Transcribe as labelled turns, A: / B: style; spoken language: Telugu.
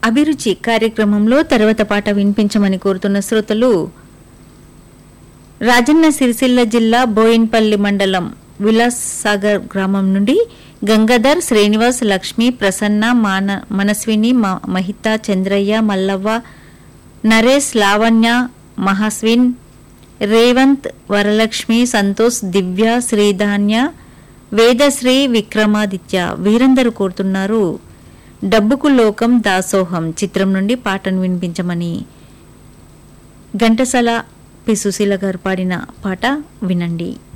A: అభిరుచి కార్యక్రమంలో తర్వాత పాట వినిపించమని కోరుతున్న శ్రోతలు రాజన్న సిరిసిల్ల జిల్లా బోయిన్పల్లి మండలం విలాస్ సాగర్ గ్రామం నుండి గంగాధర్ శ్రీనివాస్ లక్ష్మి ప్రసన్న మాన మనస్విని మ- మహిత చంద్రయ్య మల్లవ్వ నరేష్ లావణ్య మహాస్విన్ రేవంత్ వరలక్ష్మి సంతోష్ దివ్య శ్రీధాన్య వేదశ్రీ విక్రమాదిత్య వీరందరూ కోరుతున్నారు డబ్బుకు లోకం దాసోహం చిత్రం నుండి పాటను వినిపించమని ఘంటసాల పి సుశీల గారు పాడిన పాట వినండి